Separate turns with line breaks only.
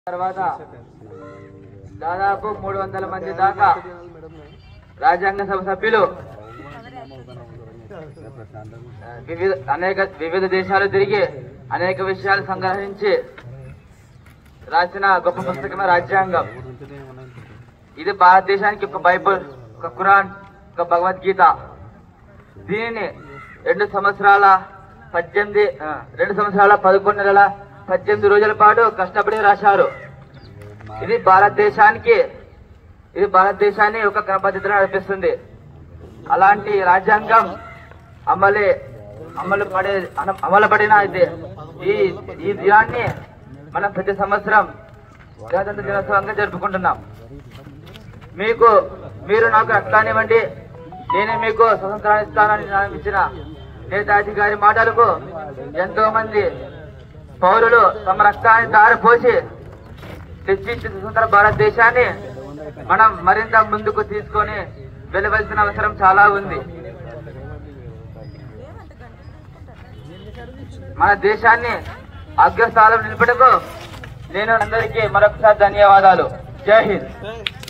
తర్వాత దాదాపు మూడు వందల మంది దాకా రాజ్యాంగ సభ సభ్యులు వివిధ అనేక వివిధ దేశాలు తిరిగి అనేక విషయాలు సంగ్రహించి రాసిన గొప్ప పుస్తకమే రాజ్యాంగం ఇది భారతదేశానికి ఒక బైబుల్ ఒక ఖురాన్ ఒక భగవద్గీత దీనిని రెండు సంవత్సరాల పద్దెనిమిది ఆ, రెండు సంవత్సరాల పదకొండు నెలల పద్దెనిమిది రోజుల పాటు కష్టపడి రాశారు ఇది భారతదేశానికి ఇది భారతదేశాన్ని ఒక క్రమపద్ధతిలో నడిపిస్తుంది అలాంటి రాజ్యాంగం అమలే అమలు పడే అన- అమలు పడిన ఇది ఈ ఈ దినాన్ని మనం ప్రతి సంవత్సరం గణతంత్ర దినోత్సవంగా జరుపుకుంటున్నాం మీకు మీరు నాకు రక్తాన్నివ్వండి నేనే మీకు స్వతంత్రాన్ని ఇస్తానని నాకు ఇచ్చిన నేతాధికారి మాటలకు ఎంతో మంది పౌరులు తమ రక్తాన్ని దారిపోసి తెచ్చిచ్చిన స్వతంత్ర భారతదేశాన్ని మనం మరింత ముందుకు తీసుకొని వెళ్ళవలసిన అవసరం చాలా ఉంది మన దేశాన్ని అగ్రస్థానం నిలపటకు నేను అందరికీ మరొకసారి ధన్యవాదాలు జై హింద్